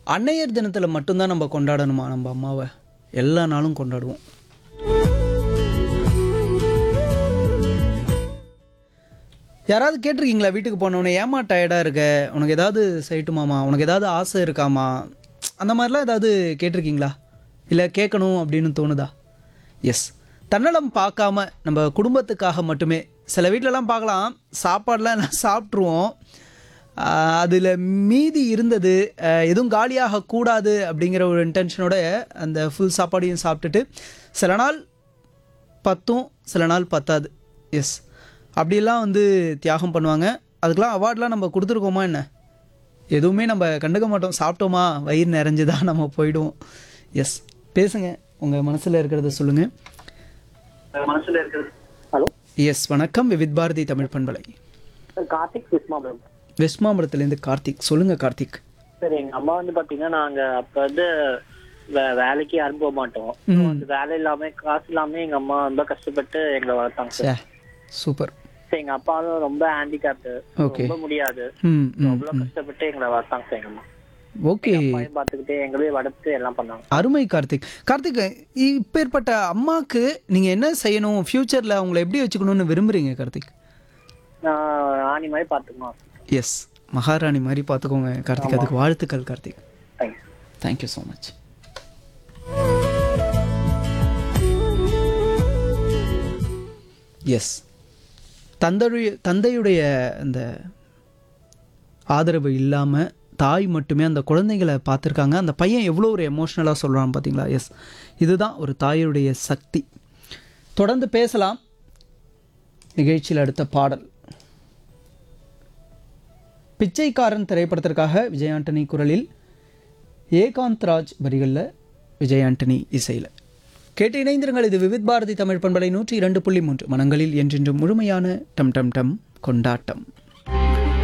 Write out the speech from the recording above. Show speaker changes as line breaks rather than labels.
அன்னையர் தினத்தில் மட்டும்தான் நம்ம கொண்டாடணுமா நம்ம அம்மாவை எல்லா நாளும் கொண்டாடுவோம் யாராவது கேட்டிருக்கீங்களா வீட்டுக்கு போனவொடனே ஏமா டயர்டாக இருக்க உனக்கு ஏதாவது செய்யட்டுமாமா உனக்கு ஏதாவது ஆசை இருக்காமா அந்த மாதிரிலாம் ஏதாவது கேட்டிருக்கீங்களா இல்லை கேட்கணும் அப்படின்னு தோணுதா எஸ் தன்னலம் பார்க்காம நம்ம குடும்பத்துக்காக மட்டுமே சில வீட்டிலலாம் பார்க்கலாம் சாப்பாடெலாம் எல்லாம் சாப்பிட்ருவோம் அதில் மீதி இருந்தது ஆஹ் எதுவும் காலியாக கூடாது அப்படிங்கிற ஒரு இன்டென்ஷனோட அந்த ஃபுல் சாப்பாடையும் சாப்பிட்டுட்டு சில நாள் பத்தும் சில நாள் பத்தாது எஸ் அப்படிலாம் வந்து தியாகம் பண்ணுவாங்க அதுக்கெலாம் அவார்ட்லாம் நம்ம கொடுத்துருக்கோமா என்ன எதுவுமே நம்ம கண்டுக்க மாட்டோம் சாப்பிட்டோமா வயிறு நிறைஞ்சுதா நம்ம போயிடுவோம் எஸ் பேசுங்க உங்கள் மனசில் இருக்கிறத சொல்லுங்கள்
மனசுல இருக்கிறது ஹலோ
எஸ் வணக்கம் விவித் பாரதி தமிழ் பண்பலை
சார் கார்த்திக் சுஷ்மா மேம்
வெஸ்மாம்பரத்துலேருந்து கார்த்திக் சொல்லுங்கள் கார்த்திக்
சார் எங்க அம்மா வந்து பாத்தீங்கன்னா நாங்க அப்ப வந்து வே- வேலைக்கு அனுப்ப மாட்டோம் So, அந்த வேலை இல்லாம காசு இல்லாம எங்க அம்மா ரொம்ப கஷ்டப்பட்டு எங்களை வளர்த்தாங்க சார்
சே சூப்பர்
So, எங்க அப்பாவும் ரொம்ப ஹேண்டிகேப்டு
Okay.
ரொம்ப முடியாது
ம் ம்
அவ்வளவு கஷ்டப்பட்டு எங்களை வளர்த்தாங்க சார் எங்க அம்மா
ஓகே
பையன் பார்த்துக்கிட்டு எங்களே வளர்த்து எல்லாம் பண்ணாங்க
அருமை கார்த்திக் கார்த்திக் இப்பேற்பட்ட அம்மாக்கு நீங்கள் என்ன செய்யணும் ஃப்யூச்சரில் அவங்கள எப்படி வச்சுக்கணும்னு விரும்புகிறீங்க கார்த்திக்
நான் ராணி மாதிரி பாத்துக்கணும்
எஸ் மகாராணி மாதிரி பார்த்துக்கோங்க கார்த்திக் அதுக்கு வாழ்த்துக்கள் Karthik
thanks
thank you so much yes தந்தையுடைய தந்தையுடைய அந்த ஆதரவு இல்லாமல் தாய் மட்டுமே அந்த குழந்தைகளை பார்த்துருக்காங்க அந்த பையன் எவ்வளோ ஒரு எமோஷ்னலாக சொல்கிறான் பார்த்தீங்களா எஸ் இதுதான் ஒரு தாயுடைய சக்தி தொடர்ந்து பேசலாம் நிகழ்ச்சியில் அடுத்த பாடல் பிச்சைக்காரன் திரைப்படத்திற்காக விஜய் ஆண்டனி குரலில் ஏகாந்த் ராஜ் வரிகளில் விஜய் ஆண்டனி இசையில் கேட்டு இணைந்திருங்கள் இது விவித் பாரதி தமிழ் பண்பலை நூற்றி இரண்டு புள்ளி மூன்று மனங்களில் என்றென்றும் முழுமையான டம் டம் டம் கொண்டாட்டம்